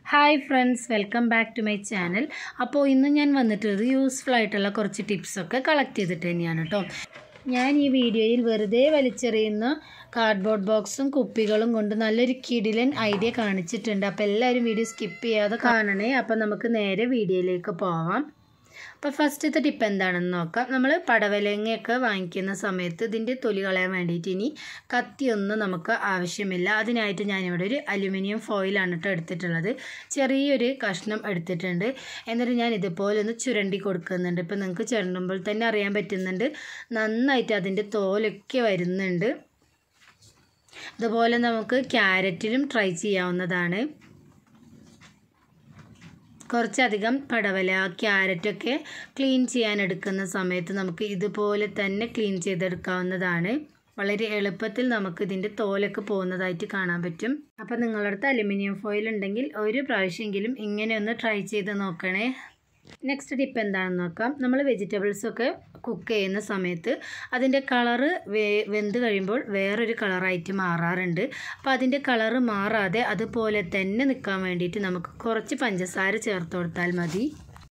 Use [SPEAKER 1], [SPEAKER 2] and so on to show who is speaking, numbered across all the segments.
[SPEAKER 1] hi friends welcome back to my channel അപ്പോൾ ഇന്ന് ഞാൻ വന്നിട്ടുള്ളത് യൂസ്ഫുൾ ആയിട്ടുള്ള കുറച്ച് ടിപ്സൊക്കെ കളക്ട് ചെയ്തിട്ട് തന്നെയാണ് കേട്ടോ ഞാൻ ഈ വീഡിയോയിൽ വെറുതെ വലിച്ചെറിയുന്ന കാർഡ്ബോർഡ് ബോക്സും കുപ്പികളും കൊണ്ട് നല്ലൊരു കിടിലൻ ഐഡിയ കാണിച്ചിട്ടുണ്ട് അപ്പോൾ എല്ലാവരും വീഡിയോ സ്കിപ്പ് ചെയ്യാതെ കാണണേ അപ്പോൾ നമുക്ക് നേരെ വീഡിയോയിലേക്ക് പോവാം അപ്പോൾ ഫസ്റ്റത്തെ ടിപ്പ് എന്താണെന്ന് നോക്കാം നമ്മൾ പടവലങ്ങയൊക്കെ വാങ്ങിക്കുന്ന സമയത്ത് ഇതിൻ്റെ തൊലി കളയാൻ വേണ്ടിയിട്ട് ഇനി കത്തിയൊന്നും നമുക്ക് ആവശ്യമില്ല അതിനായിട്ട് ഞാനിവിടെ ഒരു അലുമിനിയം ഫോയിലാണ് കേട്ടോ എടുത്തിട്ടുള്ളത് ചെറിയൊരു കഷ്ണം എടുത്തിട്ടുണ്ട് എന്നിട്ട് ഞാൻ ഇതുപോലെ ഒന്ന് ചുരണ്ടി കൊടുക്കുന്നുണ്ട് ഇപ്പോൾ നിങ്ങൾക്ക് ചുരണ്ടുമ്പോൾ തന്നെ അറിയാൻ പറ്റുന്നുണ്ട് നന്നായിട്ട് അതിൻ്റെ തോലൊക്കെ വരുന്നുണ്ട് അതുപോലെ നമുക്ക് ക്യാരറ്റിലും ട്രൈ ചെയ്യാവുന്നതാണ് കുറച്ചധികം പടവല ക്യാരറ്റൊക്കെ ക്ലീൻ ചെയ്യാൻ എടുക്കുന്ന സമയത്ത് നമുക്ക് ഇതുപോലെ തന്നെ ക്ലീൻ ചെയ്തെടുക്കാവുന്നതാണ് വളരെ എളുപ്പത്തിൽ നമുക്ക് ഇതിൻ്റെ തോലൊക്കെ പോകുന്നതായിട്ട് കാണാൻ പറ്റും അപ്പോൾ നിങ്ങളുടെ അടുത്ത് അലുമിനിയം ഫോയിൽ ഉണ്ടെങ്കിൽ ഒരു പ്രാവശ്യമെങ്കിലും ഇങ്ങനെ ഒന്ന് ട്രൈ ചെയ്ത് നോക്കണേ നെക്സ്റ്റ് ടിപ്പ് എന്താണെന്ന് നോക്കാം നമ്മൾ വെജിറ്റബിൾസൊക്കെ കുക്ക് ചെയ്യുന്ന സമയത്ത് അതിൻ്റെ കളറ് വേ വെന്ത് കഴിയുമ്പോൾ വേറൊരു കളറായിട്ട് മാറാറുണ്ട് അപ്പോൾ അതിൻ്റെ കളറ് മാറാതെ അതുപോലെ തന്നെ നിൽക്കാൻ വേണ്ടിയിട്ട് നമുക്ക് കുറച്ച് പഞ്ചസാര ചേർത്ത് കൊടുത്താൽ മതി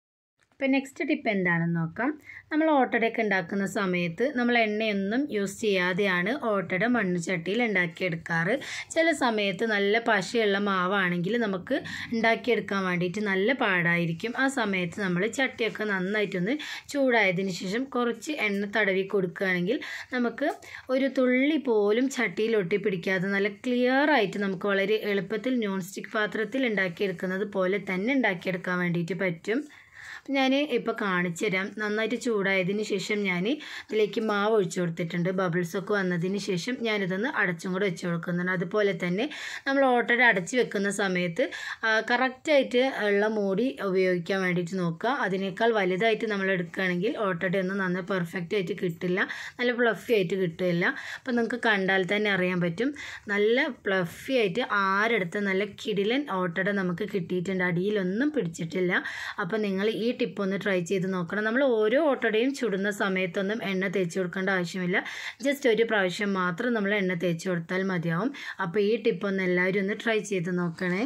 [SPEAKER 1] ഇപ്പം നെക്സ്റ്റ് ടിപ്പ് എന്താണെന്ന് നോക്കാം നമ്മൾ ഓട്ടടയൊക്കെ ഉണ്ടാക്കുന്ന സമയത്ത് നമ്മൾ എണ്ണയൊന്നും യൂസ് ചെയ്യാതെയാണ് ഓട്ടട മണ്ണുചട്ടിയിൽ ഉണ്ടാക്കിയെടുക്കാറ് ചില സമയത്ത് നല്ല പശയുള്ള മാവാണെങ്കിൽ നമുക്ക് ഉണ്ടാക്കിയെടുക്കാൻ വേണ്ടിയിട്ട് നല്ല പാടായിരിക്കും ആ സമയത്ത് നമ്മൾ ചട്ടിയൊക്കെ നന്നായിട്ടൊന്ന് ചൂടായതിന് ശേഷം കുറച്ച് എണ്ണ തടവി കൊടുക്കുകയാണെങ്കിൽ നമുക്ക് ഒരു തുള്ളി പോലും ചട്ടിയിൽ ഒട്ടിപ്പിടിക്കാതെ നല്ല ക്ലിയർ ആയിട്ട് നമുക്ക് വളരെ എളുപ്പത്തിൽ നോൺ സ്റ്റിക്ക് പാത്രത്തിൽ ഉണ്ടാക്കിയെടുക്കുന്നത് പോലെ തന്നെ ഉണ്ടാക്കിയെടുക്കാൻ വേണ്ടിയിട്ട് പറ്റും ഞാൻ ഇപ്പോൾ കാണിച്ചു തരാം നന്നായിട്ട് ചൂടായതിന് ശേഷം ഞാൻ ഇതിലേക്ക് മാവ് ഒഴിച്ചു കൊടുത്തിട്ടുണ്ട് ബബിൾസൊക്കെ വന്നതിന് ശേഷം ഞാനിതൊന്ന് അടച്ചും കൂടെ വെച്ച് കൊടുക്കുന്നുണ്ട് അതുപോലെ തന്നെ നമ്മൾ ഓട്ടട അടച്ച് വെക്കുന്ന സമയത്ത് കറക്റ്റായിട്ട് ഉള്ള മൂടി ഉപയോഗിക്കാൻ വേണ്ടിയിട്ട് നോക്കുക അതിനേക്കാൾ വലുതായിട്ട് നമ്മൾ എടുക്കുകയാണെങ്കിൽ ഓട്ടടയൊന്നും നന്നായി പെർഫെക്റ്റ് ആയിട്ട് കിട്ടില്ല നല്ല ഫ്ലഫി ആയിട്ട് കിട്ടില്ല അപ്പോൾ നിങ്ങൾക്ക് കണ്ടാൽ തന്നെ അറിയാൻ പറ്റും നല്ല ഫ്ലഫി ആയിട്ട് ആരെടുത്ത് നല്ല കിടിലൻ ഓട്ടട നമുക്ക് കിട്ടിയിട്ടുണ്ട് അടിയിലൊന്നും പിടിച്ചിട്ടില്ല അപ്പോൾ നിങ്ങൾ ഈ ടിപ്പ് ഒന്ന് ട്രൈ ചെയ്ത് നോക്കണം നമ്മൾ ഓരോ ഓട്ടടയും ചുടുന്ന സമയത്തൊന്നും എണ്ണ തേച്ച് കൊടുക്കേണ്ട ആവശ്യമില്ല ജസ്റ്റ് ഒരു പ്രാവശ്യം മാത്രം നമ്മൾ എണ്ണ തേച്ച് കൊടുത്താൽ മതിയാവും അപ്പോൾ ഈ ടിപ്പ് ഒന്ന് എല്ലാവരും ഒന്ന് ട്രൈ ചെയ്ത് നോക്കണേ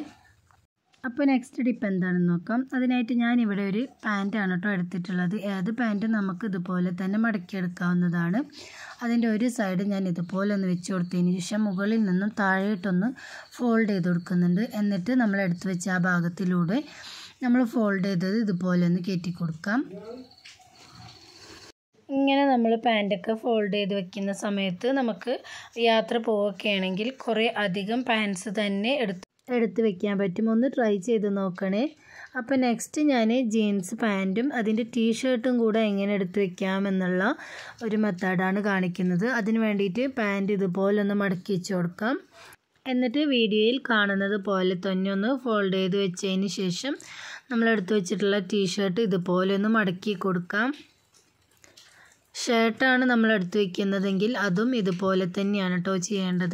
[SPEAKER 1] അപ്പോൾ നെക്സ്റ്റ് ടിപ്പ് എന്താണെന്ന് നോക്കാം അതിനായിട്ട് ഞാൻ ഇവിടെ ഒരു പാൻറ്റാണ് കേട്ടോ എടുത്തിട്ടുള്ളത് ഏത് പാൻറ്റും നമുക്ക് ഇതുപോലെ തന്നെ മടക്കിയെടുക്കാവുന്നതാണ് അതിൻ്റെ ഒരു സൈഡ് ഞാൻ ഇതുപോലെ ഒന്ന് വെച്ച് കൊടുത്തതിന് ശേഷം മുകളിൽ നിന്നും താഴോട്ടൊന്ന് ഫോൾഡ് ചെയ്ത് കൊടുക്കുന്നുണ്ട് എന്നിട്ട് നമ്മൾ എടുത്ത് വെച്ച ആ ഭാഗത്തിലൂടെ നമ്മൾ ഫോൾഡ് ചെയ്തത് ഇതുപോലെ ഒന്ന് കയറ്റി കൊടുക്കാം ഇങ്ങനെ നമ്മൾ പാൻറ്റൊക്കെ ഫോൾഡ് ചെയ്ത് വെക്കുന്ന സമയത്ത് നമുക്ക് യാത്ര പോവുകയാണെങ്കിൽ കുറേ അധികം പാൻസ് തന്നെ എടുത്ത് എടുത്ത് വെക്കാൻ പറ്റും ഒന്ന് ട്രൈ ചെയ്ത് നോക്കണേ അപ്പോൾ നെക്സ്റ്റ് ഞാൻ ജീൻസ് പാൻറ്റും അതിൻ്റെ ടീഷർട്ടും കൂടെ എങ്ങനെ എടുത്ത് വെക്കാമെന്നുള്ള ഒരു മെത്തേഡാണ് കാണിക്കുന്നത് അതിന് വേണ്ടിയിട്ട് പാൻറ്റ് ഇതുപോലെ ഒന്ന് മടക്കി വെച്ച് കൊടുക്കാം എന്നിട്ട് വീഡിയോയിൽ കാണുന്നത് പോലെ തന്നെ ഒന്ന് ഫോൾഡ് ചെയ്ത് വെച്ചതിന് ശേഷം നമ്മൾ എടുത്തു വെച്ചിട്ടുള്ള ടീഷർട്ട് ഇതുപോലെ ഒന്ന് മടക്കി കൊടുക്കാം ഷർട്ടാണ് നമ്മൾ എടുത്തു വെക്കുന്നതെങ്കിൽ അതും ഇതുപോലെ തന്നെയാണ് കേട്ടോ ചെയ്യേണ്ടത്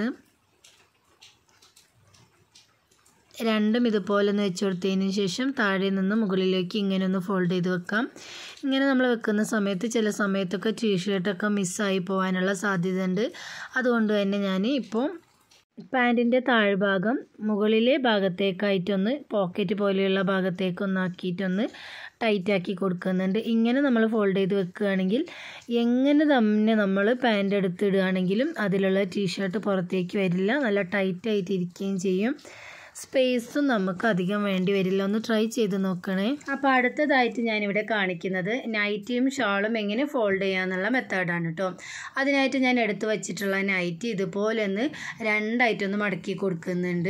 [SPEAKER 1] രണ്ടും ഇതുപോലെ ഒന്ന് വെച്ച് കൊടുത്തതിന് ശേഷം താഴെ നിന്ന് മുകളിലേക്ക് ഇങ്ങനെ ഒന്ന് ഫോൾഡ് ചെയ്ത് വെക്കാം ഇങ്ങനെ നമ്മൾ വെക്കുന്ന സമയത്ത് ചില സമയത്തൊക്കെ ടീഷർട്ടൊക്കെ മിസ്സായി പോകാനുള്ള സാധ്യത ഉണ്ട് അതുകൊണ്ട് തന്നെ ഞാൻ ഇപ്പോൾ പാൻറ്റിൻ്റെ താഴ്ഭാഗം മുകളിലെ ഭാഗത്തേക്കായിട്ടൊന്ന് പോക്കറ്റ് പോലെയുള്ള ഭാഗത്തേക്കൊന്ന് ആക്കിയിട്ടൊന്ന് ടൈറ്റാക്കി കൊടുക്കുന്നുണ്ട് ഇങ്ങനെ നമ്മൾ ഫോൾഡ് ചെയ്ത് വെക്കുകയാണെങ്കിൽ എങ്ങനെ തന്നെ നമ്മൾ പാൻറ് എടുത്തിടുകയാണെങ്കിലും അതിലുള്ള ടീഷർട്ട് പുറത്തേക്ക് വരില്ല നല്ല ടൈറ്റായിട്ട് ഇരിക്കുകയും ചെയ്യും സ്പേസും നമുക്ക് അധികം വേണ്ടി വരില്ല ഒന്ന് ട്രൈ ചെയ്ത് നോക്കണേ അപ്പോൾ അടുത്തതായിട്ട് ഞാനിവിടെ കാണിക്കുന്നത് നൈറ്റിയും ഷാളും എങ്ങനെ ഫോൾഡ് ചെയ്യാന്നുള്ള മെത്തേഡാണ് കേട്ടോ അതിനായിട്ട് ഞാൻ എടുത്തു വച്ചിട്ടുള്ള നൈറ്റി ഇതുപോലെ ഒന്ന് രണ്ടായിട്ടൊന്ന് മടക്കി കൊടുക്കുന്നുണ്ട്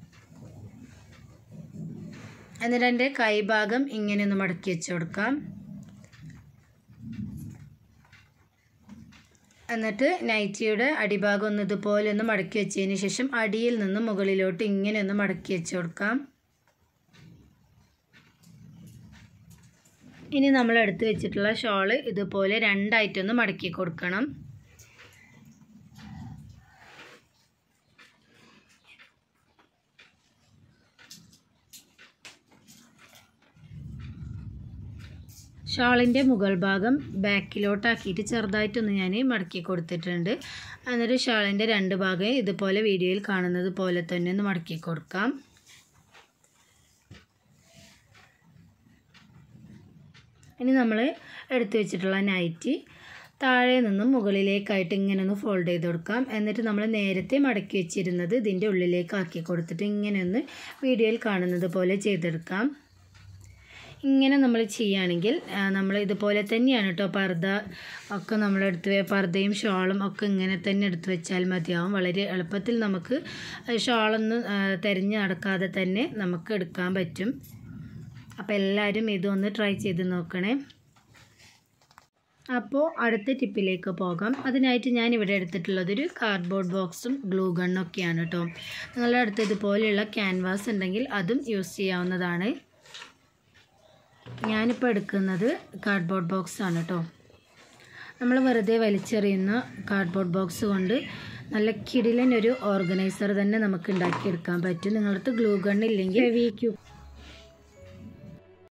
[SPEAKER 1] എന്നിട്ട് എൻ്റെ കൈഭാഗം ഇങ്ങനെ ഒന്ന് മടക്കി വെച്ച് കൊടുക്കാം എന്നിട്ട് നൈറ്റിയുടെ അടിഭാഗം ഒന്ന് ഇതുപോലെ ഒന്ന് മടക്കി വെച്ചതിന് ശേഷം അടിയിൽ നിന്ന് മുകളിലോട്ട് ഇങ്ങനെ ഒന്ന് മടക്കി വെച്ച് കൊടുക്കാം ഇനി നമ്മൾ എടുത്ത് വെച്ചിട്ടുള്ള ഷോള് ഇതുപോലെ രണ്ടായിട്ടൊന്ന് മടക്കി കൊടുക്കണം ഷാളിൻ്റെ മുകൾ ഭാഗം ബാക്കിലോട്ടാക്കിയിട്ട് ചെറുതായിട്ടൊന്ന് ഞാൻ മടക്കി കൊടുത്തിട്ടുണ്ട് എന്നിട്ട് ഷാളിൻ്റെ രണ്ട് ഭാഗം ഇതുപോലെ വീഡിയോയിൽ കാണുന്നത് പോലെ തന്നെ ഒന്ന് മടക്കി കൊടുക്കാം ഇനി നമ്മൾ എടുത്തു വെച്ചിട്ടുള്ള നൈറ്റി താഴെ നിന്നും മുകളിലേക്കായിട്ട് ഇങ്ങനെ ഒന്ന് ഫോൾഡ് ചെയ്ത് കൊടുക്കാം എന്നിട്ട് നമ്മൾ നേരത്തെ മടക്കി വെച്ചിരുന്നത് ഇതിൻ്റെ ഉള്ളിലേക്ക് ആക്കി കൊടുത്തിട്ട് ഇങ്ങനെ ഒന്ന് വീഡിയോയിൽ കാണുന്നത് പോലെ ചെയ്തെടുക്കാം ഇങ്ങനെ നമ്മൾ ചെയ്യുകയാണെങ്കിൽ നമ്മൾ ഇതുപോലെ തന്നെയാണ് കേട്ടോ പർദ്ദ ഒക്കെ നമ്മൾ എടുത്ത് വെ- പർദ്ദയും ഷോളും ഒക്കെ ഇങ്ങനെ തന്നെ എടുത്ത് വെച്ചാൽ മതിയാവും വളരെ എളുപ്പത്തിൽ നമുക്ക് ഷോളൊന്നും ആ, തിരഞ്ഞ് നടക്കാതെ തന്നെ നമുക്ക് എടുക്കാൻ പറ്റും അപ്പോൾ എല്ലാവരും ഇതൊന്ന് ട്രൈ ചെയ്ത് നോക്കണേ അപ്പോൾ അടുത്ത ടിപ്പിലേക്ക് പോകാം അതിനായിട്ട് ഞാൻ ഇവിടെ എടുത്തിട്ടുള്ളത് ഒരു കാർഡ്ബോർഡ് ബോക്സും ഗ്ലൂ ഗണ്ണൊക്കെയാണ് കേട്ടോ നിങ്ങളുടെ അടുത്ത് ഇതുപോലെയുള്ള ക്യാൻവാസ് ഉണ്ടെങ്കിൽ അതും യൂസ് ചെയ്യാവുന്നതാണ് ഞാനിപ്പോൾ എടുക്കുന്നത് കാർഡ്ബോർഡ് ബോക്സ് ആണ് കേട്ടോ നമ്മൾ വെറുതെ വലിച്ചെറിയുന്ന കാർഡ്ബോർഡ് ബോക്സ് കൊണ്ട് നല്ല കിടിലൻ ഒരു ഓർഗനൈസർ തന്നെ നമുക്ക് ഉണ്ടാക്കിയെടുക്കാൻ പറ്റും നിങ്ങളുടെ അടുത്ത് ഗ്ലൂ ഗൺ ഇല്ലെങ്കിൽ